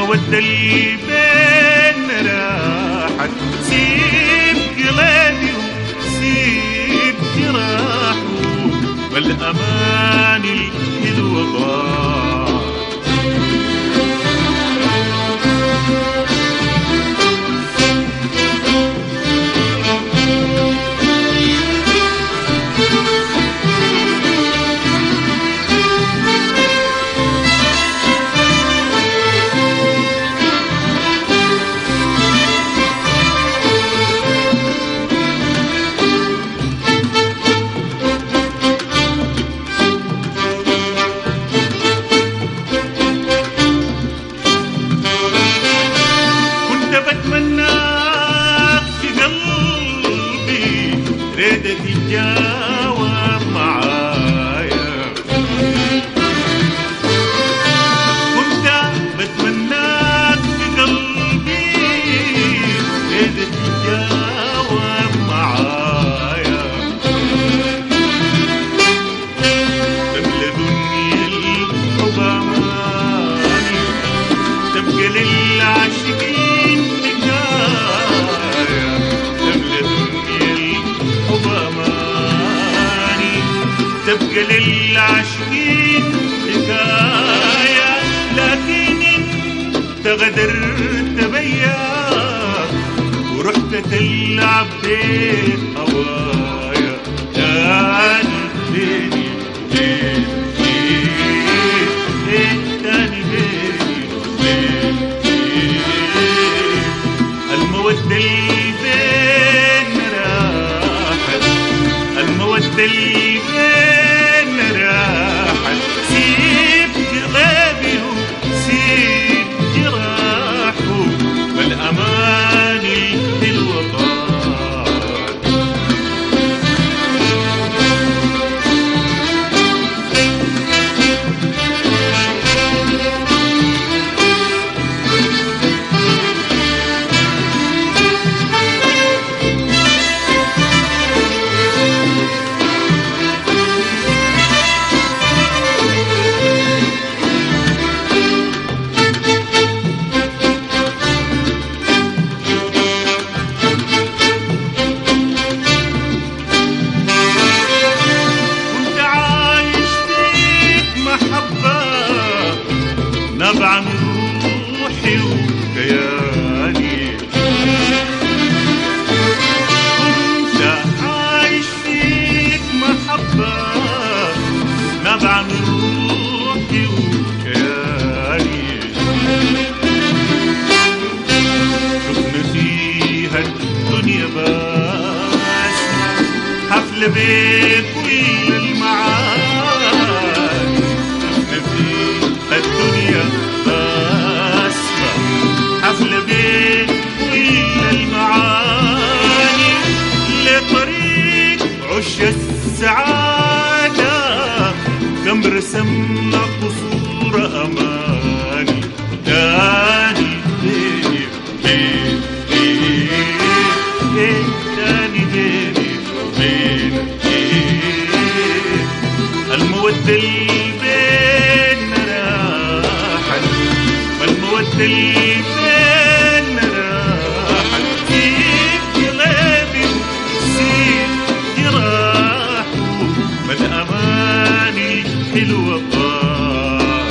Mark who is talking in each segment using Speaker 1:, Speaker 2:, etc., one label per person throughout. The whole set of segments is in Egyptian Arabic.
Speaker 1: المودة اللي بيننا راحت سيب قلبي وسيب جراحه والأماني الوضاع كنت بتمناك في قلبي ريدك تجاوب معايا كنت بتمناك في قلبي ريدك تجاوب معايا تملى دنيا الحب أماني تبقى للعاشقين حكاية تملى دنيا الحب أماني تبقى للعاشقين حكاية لكن انت غدرت بيا ورحت تلعب بين هوايا تاني بيني وبين بين تاني بيني وبين المودة اللي بيننا راحت المودة اللي بيننا راحت سيب غيبي وسيب جراحه والأماني الوطن كنت عايش فيك محبة نبع من روحي وكياني كنت عايش فيك محبة نبع من روحي وكياني شفنا فيها الدنيا بس حفلة بكل المعاني شفنا فيها الدنيا بس حفلة بكل المعاني لطريق عش السعادة كم رسمنا قصور أماني تاني بيني بين بين تاني بيني بين المودة اللي بيننا راحت والمودة اللي بيننا راحت سيب قلبي وسيب جراحه والأماني حلوة طار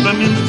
Speaker 1: فمن